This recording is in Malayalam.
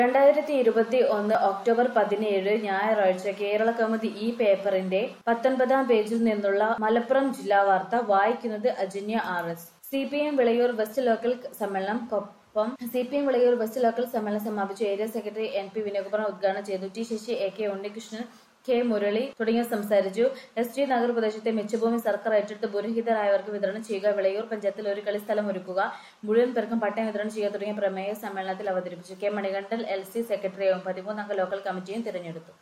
രണ്ടായിരത്തി ഇരുപത്തി ഒന്ന് ഒക്ടോബർ പതിനേഴ് ഞായറാഴ്ച കേരള കൗമുദി ഈ പേപ്പറിന്റെ പത്തൊൻപതാം പേജിൽ നിന്നുള്ള മലപ്പുറം ജില്ലാ വാർത്ത വായിക്കുന്നത് Ajanya R S C P M Vilayur west local സമ്മേളനം Koppam C P M Vilayur west local സമ്മേളനം സമാപിച്ചു area secretary N P Vinokumar ഉദ്ഘാടനം ചെയ്തു T Sasi A K Unnikrishnan K Murali തുടങ്ങിയവർ സംസാരിച്ചു എസ് ടി നഗർ പ്രദേശത്തെ മിച്ചഭൂമി സർക്കാർ ഏറ്റെടുത്ത് ഭൂരഹിതരായവർക്ക് വിതരണം ചെയ്യുക വിളയൂർ പഞ്ചായത്തിൽ ഒരു കളിസ്ഥലം ഒരുക്കുക മുഴുവൻ പേർക്കും പട്ടയം വിതരണം ചെയ്യുക തുടങ്ങിയ പ്രമേയ സമ്മേളനത്തിൽ അവതരിപ്പിച്ചു കെ മണികണ്ഠൻ എൽ സി സെക്രട്ടറിയാവും പതിമൂന്നംഗ ലോക്കൽ കമ്മിറ്റിയും തിരഞ്ഞെടുത്തു